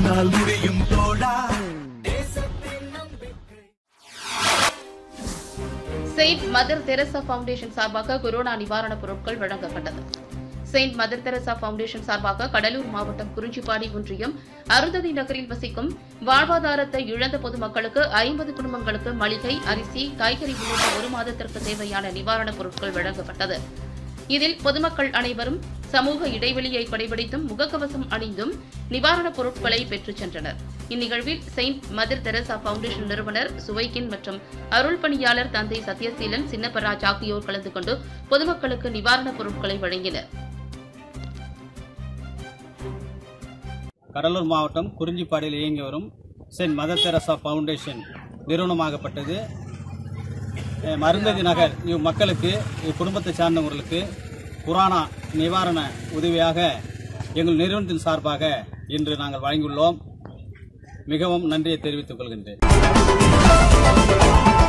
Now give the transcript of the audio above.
உன்னால் முடியும் தோழா செயின்ட் மதர் தெரசா ஃபவுண்டேஷன் சார்பாக கொரோனா நிவாரணப் பொருட்கள் வழங்கப்பட்டது செயின்ட் மதர் தெரசா ஃபவுண்டேஷன் சார்பாக கடலூர் மாவட்டம் குறிஞ்சிப்பாடி ஒன்றியம் அருந்ததி நகரில் வசிக்கும் வாழ்வாதாரத்தை இழந்த பொதுமக்களுக்கு ஐம்பது குடும்பங்களுக்கு மளிகை அரிசி காய்கறி உள்ளிட்ட ஒரு மாதத்திற்கு தேவையான நிவாரணப் பொருட்கள் வழங்கப்பட்டது இதில் பொதுமக்கள் அனைவரும் சமூக இடைவெளியை கடைபிடித்தும் முகக்கவசம் அணிந்தும் நிவாரணப் பொருட்களை பெற்றுச் சென்றனர் இந்நிகழ்வில் செயின்ட் மதர் தெரசா ஃபவுண்டேஷன் நிறுவனர் சுவைக்கின் மற்றும் அருள் பணியாளர் தந்தை சத்யசீலன் சின்னப்பராஜ் ஆகியோர் கலந்து கொண்டு பொதுமக்களுக்கு நிவாரணப் பொருட்களை வழங்கினர் கடலூர் மாவட்டம் குறிஞ்சிப்பாடியில் இயங்கி வரும் சென்ட் மதர் தெரசா ஃபவுண்டேஷன் நிறுவனமாகப்பட்டது அஹ், மருந்ததி நகர் இவ் மக்களுக்கு இக்குடும்பத்தை சார்ந்தவர்களுக்கு புராணா நிவாரண உதவியாக எங்கள் நிறுவனத்தின் சார்பாக இன்று நாங்கள் வழங்கியுள்ளோம் மிகவும் நன்றியை தெரிவித்துக் கொள்கின்றேன்